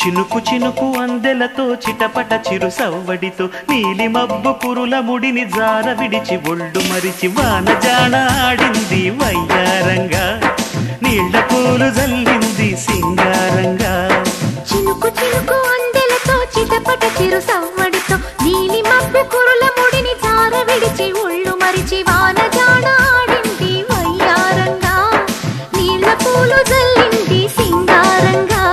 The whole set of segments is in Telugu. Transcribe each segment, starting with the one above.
చినుకు చినుకు అందెలతో చిటపట చిరు సవ్వడితో నీలి మబ్బు కురుల ముడిని జార విడిచి ఒళ్ళు మరిచి వాన జాణ ఆడింది వయ్యారంగా నీళ్ల పూలు జల్లింది సింగారంగా చినుకు చినుకు అందెలతో చిటపట చిరు సవ్వడితో నీలి మబ్బు కురుల ముడిని జార విడిచి ఒళ్ళు మరిచి వాన జాడ ఆడింది వయ్యారంగా నీళ్ల పూలు జల్లింది సింగారంగా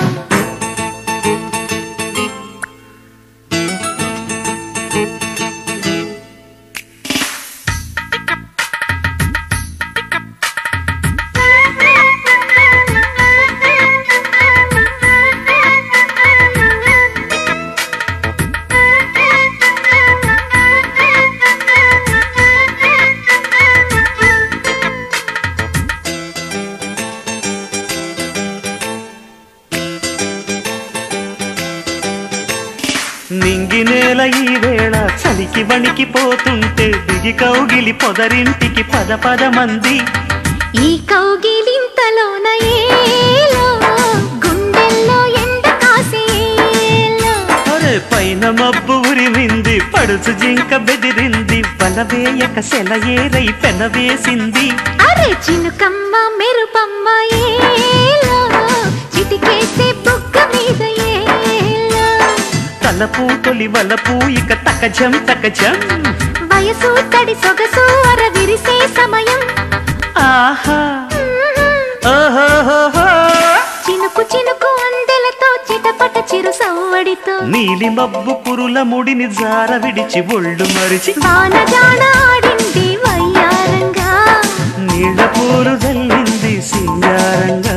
నింగి నేల ఈ వేళ చలికి వణికి పోతుంటే దిగి కౌగిలి పొదరింటికి పద పద మంది ఈ కౌగిలింతలోన ఏలో గుండెల్లో ఎండ కాసేలో అరే పైన మబ్బు ఉరిమింది పడుచు జింక బెదిరింది బలవేయక సెలయేరై పెనవేసింది అరే చినుకమ్మ మెరుపమ్మ ఏలో చిటికేసే బుగ్గ మీద ఏలో తలపు తొలి వలపు ఇక తకజం తకజం వయసు తడి సొగసు అర విరిసే సమయం ఆహా ఓహోహోహో. చినుకు చినుకు అందెలతో చిటపట చిరు సవ్వడితో నీలి మబ్బు కురుల ముడిని జార విడిచి ఒళ్ళు మరిచి వాన జాడ ఆడింది వయ్యారంగా నీళ్ళ పూలు జల్లింది సింగారంగా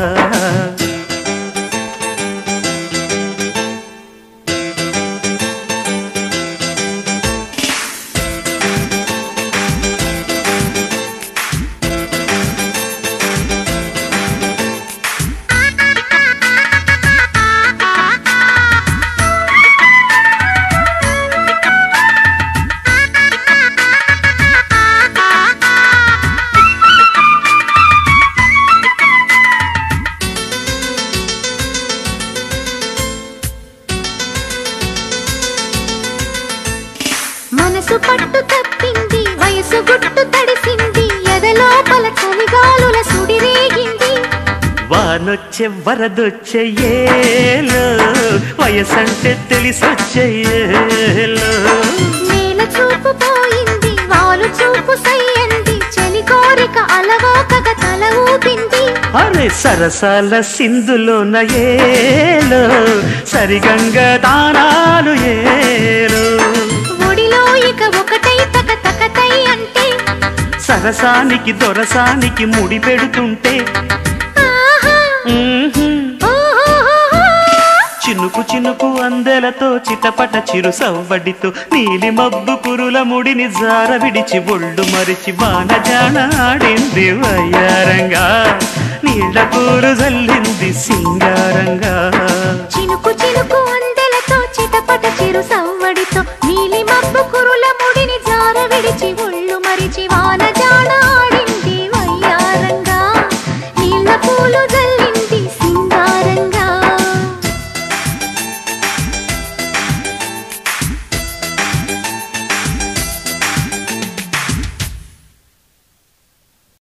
మనసు పట్టు తప్పింది వయసు గుట్టు తడిసింది ఎదలోపల చలిగాలుల సుడిరేగింది వానొచ్చే వరదొచ్చే ఏలో వయసంటే తెలిసొచ్చే ఏలో నేల చూపు పోయింది వాలు చూపు సయ్యంది చలి కోరిక అలవోకగా తల ఊపింది అరే సరసాల సింధులోన ఏలో సరిగంగ దానాలు ఏలో ఒడిలో ఇక ఒకటై తక తకతై అంటే సరసానికి దొరసానికి ముడి పెడుతుంటే ఆహా మ్మ్హ్మ్. ఓహోహోహో. చినుకు చినుకు అందెలతో చిటపట చిరు సవ్వడితో నీలి మబ్బు కురుల ముడిని జార విడిచి ఒళ్ళు మరిచి బాణజాన ఆడింది వయ్యారంగా నీళ్ళ కూరు జల్లింది సింగారంగా చినుకు చినుకు అందెలతో చిటపట చిరు సవ్వడితో నీ